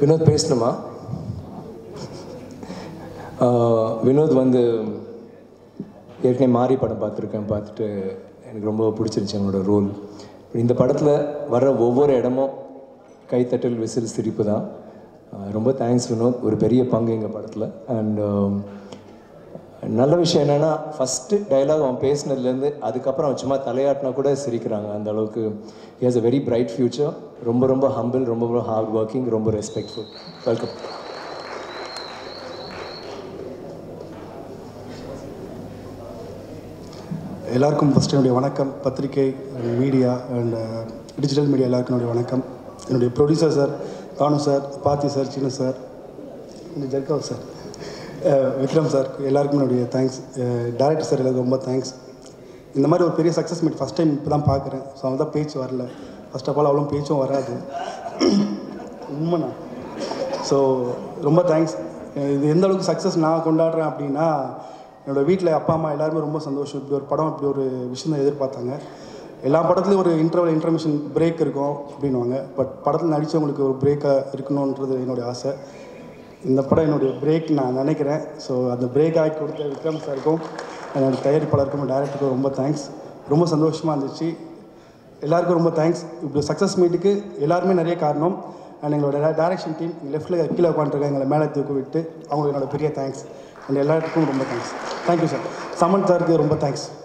வினோத் பேசணுமா ஆஹ் வினோத் வந்து ஏற்கனவே மாறி படம் பார்த்துருக்கேன் பார்த்துட்டு எனக்கு ரொம்ப பிடிச்சிருந்துச்சு அவனோட ரோல் இந்த படத்தில் வர்ற ஒவ்வொரு இடமும் கைத்தட்டல் விசில் சிரிப்பு தான் ஆஹ் ரொம்ப தேங்க்ஸ் வினோத் ஒரு பெரிய பங்கு எங்கள் படத்தில் அண்ட் நல்ல விஷயம் என்னென்னா ஃபஸ்ட்டு டைலாக் அவன் பேசினதுலேருந்து அதுக்கப்புறம் அவன் சும்மா தலையாட்டினா கூட சிரிக்கிறாங்க அந்த அளவுக்கு he has a very bright future ரொம்ப ரொம்ப ஹம்பிள் ரொம்ப ரொம்ப ஹார்ட் ஒர்க்கிங் ரொம்ப ரெஸ்பெக்ட்ஃபுல் வெல்கம் எல்லாருக்கும் ஃபஸ்ட்டு என்னுடைய வணக்கம் பத்திரிகை மீடியா அண்ட் டிஜிட்டல் மீடியா எல்லாருக்கும் என்னுடைய வணக்கம் என்னுடைய ப்ரொடியூசர் சார் தானு சார் பாத்தி சார் சின்ன சார் இந்த ஜர்காவ் சார் அஹ் விக்ரம் சார் எல்லாருக்கும் என்னுடைய தேங்க்ஸ் டேரக்டர் சார் எல்லாருக்கும் ரொம்ப தேங்க்ஸ் இந்த மாதிரி ஒரு பெரிய சக்ஸஸ் மீட் ஃபஸ்ட் டைம் இப்போ தான் பார்க்குறேன் ஸோ அவன் தான் பேச்சு வரல ஃபர்ஸ்ட் ஆஃப் ஆல் அவ்வளோ பேச்சும் வராது உண்மைண்ணா ஸோ ரொம்ப தேங்க்ஸ் இது எந்த அளவுக்கு சக்ஸஸ் நான் கொண்டாடுறேன் அப்படின்னா என்னோடய வீட்டில் அப்பா அம்மா எல்லாருமே ரொம்ப சந்தோஷம் இப்படி ஒரு படம் இப்படி ஒரு விஷயம் தான் எதிர்பார்த்தாங்க எல்லா படத்துலையும் ஒரு இன்டர்வல் இன்டர்மிஷன் பிரேக் இருக்கும் அப்படின்வாங்க பட் படத்தில் நடித்தவங்களுக்கு ஒரு பிரேக்காக இருக்கணுன்றது என்னுடைய ஆசை இந்த படம் என்னுடைய பிரேக் நான் நினைக்கிறேன் ஸோ அந்த பிரேக் ஆகி கொடுத்த விக்ரம் சாருக்கும் என்னோட தயாரிப்பாளருக்கும் டேரக்டருக்கும் ரொம்ப தேங்க்ஸ் ரொம்ப சந்தோஷமாக இருந்துச்சு எல்லாருக்கும் ரொம்ப தேங்க்ஸ் இப்படி சக்ஸஸ் மீட்டுக்கு எல்லாருமே நிறைய காரணம் அண்ட் எங்களோட டேரக்ஷன் டீம் லெஃப்ட்டில் கீழே உட்காந்துருக்காங்க எங்களை மேலே தூக்கி விட்டு அவங்களுக்கு என்னோட பெரிய தேங்க்ஸ் அண்ட் எல்லாருக்கும் ரொம்ப தேங்க்ஸ் தேங்க்யூ சார் சமன் சாருக்கு ரொம்ப தேங்க்ஸ்